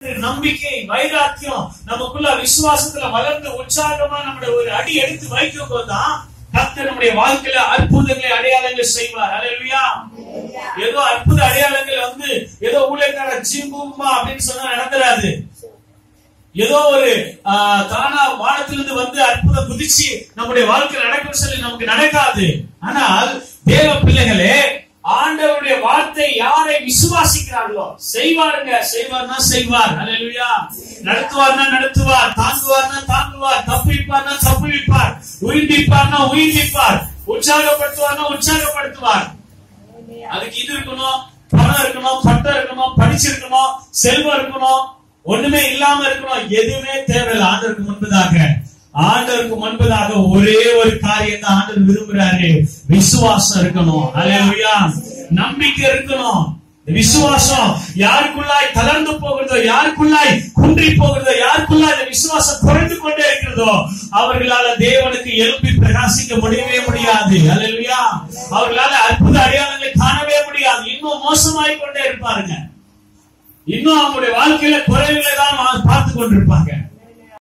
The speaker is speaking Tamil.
நம்பிக்கை வைராக்கியம் நமக்குள்ள விசுவாசத்துல வளர்ந்து உற்சாகமா நம்முடைய ஒரு அடி எடுத்து வைக்கும் போதுதான் கர்த்தர் நம்முடைய வாழ்க்கையில அற்புதங்களை அடையாளங்கள் செய்வார் அல்லேலூயா ஏதோ அற்புத அடையாளங்கள் வந்து ஏதோ ஊழியக்கார ஜிம்புமா அப்படின்னு சொன்னா நடந்துராது ஏதோ ஒரு ஆஹ், தானா வானத்திலிருந்து வந்து அற்புதம் குதிச்சு நம்முடைய வாழ்க்கை நடக்கும் சொல்லி நமக்கு நடக்காது ஆனால் தேவ பிள்ளைகளே ஆண்டவருடைய வார்த்தை யாரை விசுவாசிக்கிறார்களோ செய்வாருங்க செய்வார்னா செய்வார் அல்லேலூயா நடத்துவார்னா நடத்துவார் தாங்குவார்னா தாங்குவார் தப்புவிப்பார்னா தப்புவிப்பார் உயிர்ப்பிப்பார்னா உயிர்ப்பிப்பார் உற்சாகப்படுத்துவார்னா உற்சாகப்படுத்துவார் அதுக்கு இது இருக்கணும் பணம் இருக்கணும் பட்டம் இருக்கணும் படிச்சிருக்கணும் செல்வம் இருக்கணும் ஒண்ணுமே இல்லாம இருக்கணும் எதுவுமே தேவையில்லை ஆண்டவருக்கு முன்பதாக ஆண்டவருக்கு முன்பதாக ஒரே ஒரு காரியம் தான் ஆண்டவர் விரும்புறாரு விசுவாசம் இருக்கணும் அல்லேலூயா நம்பிக்கை இருக்கணும் இந்த விசுவாசம் யாருக்குள்ளாய் தளர்ந்து போகிறதோ யாருக்குள்ளாய் குன்றி போகிறதோ யாருக்குள்ளாய் இந்த விசுவாசம் குறைந்து கொண்டே இருக்கிறதோ அவர்களால தேவனுக்கு எழுப்பி பிரகாசிக்க முடியவே முடியாது அல்லேலூயா அவர்களால அற்புத அடையாளங்களை காணவே முடியாது இன்னும் மோசமாய் கொண்டே இருப்பாருங்க இன்னும் அவங்களுடைய வாழ்க்கையில குறைவுகளை தான் பார்த்து கொண்டிருப்பாங்க